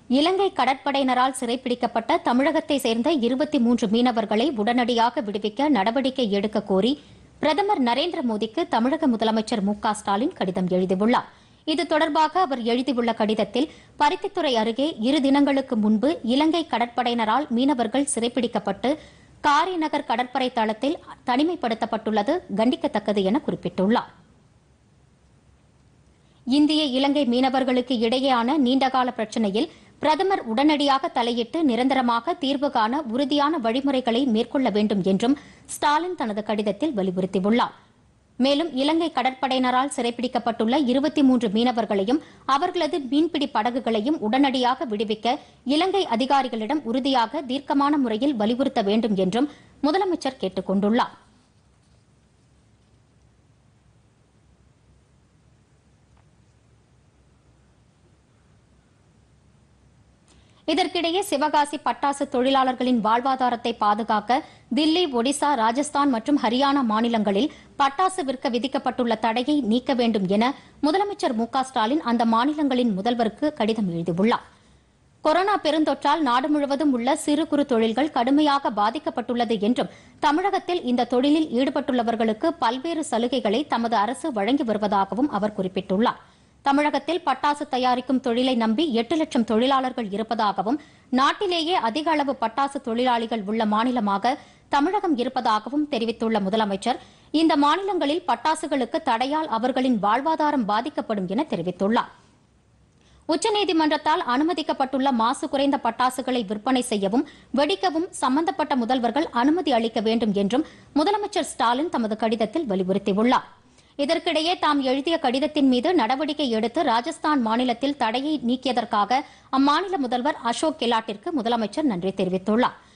இலங்கை கடற்படையினரால் சிறைப்பிடிக்கப்பட்ட தமிழகத்தை சேர்ந்த இருபத்தி மூன்று மீனவர்களை உடனடியாக விடுவிக்க நடவடிக்கை எடுக்க கோரி பிரதமர் நரேந்திர மோடிக்கு தமிழக முதலமைச்சர் மு க ஸ்டாலின் கடிதம் எழுதியுள்ளார் இது தொடர்பாக அவர் எழுதியுள்ள கடிதத்தில் பருத்தித்துறை அருகே இரு தினங்களுக்கு முன்பு இலங்கை கடற்படையினரால் மீனவர்கள் சிறைப்பிடிக்கப்பட்டு காரிநகர் கடற்படை தளத்தில் தனிமைப்படுத்தப்பட்டுள்ளது கண்டிக்கத்தக்கது என குறிப்பிட்டுள்ளார் இந்திய இலங்கை மீனவர்களுக்கு இடையேயான நீண்டகால பிரச்சினையில் பிரதமர் உடனடியாக தலையிட்டு நிரந்தரமாக தீர்வு காண உறுதியான வழிமுறைகளை மேற்கொள்ள வேண்டும் என்றும் ஸ்டாலின் தனது கடிதத்தில் வலியுறுத்தியுள்ளார் மேலும் இலங்கை கடற்படையினரால் சிறைப்பிடிக்கப்பட்டுள்ள இருபத்தி மூன்று மீனவர்களையும் அவர்களது மீன்பிடி படகுகளையும் உடனடியாக விடுவிக்க இலங்கை அதிகாரிகளிடம் உறுதியாக தீர்க்கமான முறையில் வலியுறுத்த வேண்டும் என்றும் முதலமைச்சர் கேட்டுக் கொண்டுள்ளார் இதற்கிடையே சிவகாசி பட்டாசு தொழிலாளர்களின் வாழ்வாதாரத்தை பாதுகாக்க தில்லி ஒடிசா ராஜஸ்தான் மற்றும் ஹரியானா மாநிலங்களில் பட்டாசு விற்க விதிக்கப்பட்டுள்ள தடையை நீக்க வேண்டும் என முதலமைச்சர் மு க ஸ்டாலின் அந்த மாநிலங்களின் முதல்வருக்கு கடிதம் எழுதியுள்ளார் கொரோனா பெருந்தொற்றால் நாடு முழுவதும் உள்ள சிறு குறு தொழில்கள் கடுமையாக பாதிக்கப்பட்டுள்ளது என்றும் தமிழகத்தில் இந்த தொழிலில் ஈடுபட்டுள்ளவர்களுக்கு பல்வேறு சலுகைகளை தமது அரசு வழங்கி வருவதாகவும் அவர் குறிப்பிட்டுள்ளார் தமிழகத்தில் பட்டாசு தயாரிக்கும் தொழிலை நம்பி எட்டு லட்சம் தொழிலாளர்கள் இருப்பதாகவும் நாட்டிலேயே அதிக அளவு பட்டாசு தொழிலாளிகள் உள்ள மாநிலமாக தமிழகம் இருப்பதாகவும் தெரிவித்துள்ள முதலமைச்சர் இந்த மாநிலங்களில் பட்டாசுகளுக்கு தடையால் அவர்களின் வாழ்வாதாரம் பாதிக்கப்படும் என தெரிவித்துள்ளார் உச்சநீதிமன்றத்தால் அனுமதிக்கப்பட்டுள்ள மாசு குறைந்த பட்டாசுகளை விற்பனை செய்யவும் வெடிக்கவும் சம்பந்தப்பட்ட முதல்வர்கள் அனுமதி அளிக்க வேண்டும் என்றும் முதலமைச்சர் ஸ்டாலின் தமது கடிதத்தில் வலியுறுத்தியுள்ளார் இதற்கிடையே தாம் எழுதிய கடிதத்தின் மீது நடவடிக்கை எடுத்து ராஜஸ்தான் மாநிலத்தில் தடையை நீக்கியதற்காக அம்மாநில முதல்வர் அசோக் கெலாட்டிற்கு முதலமைச்சர் நன்றி தெரிவித்துள்ளார்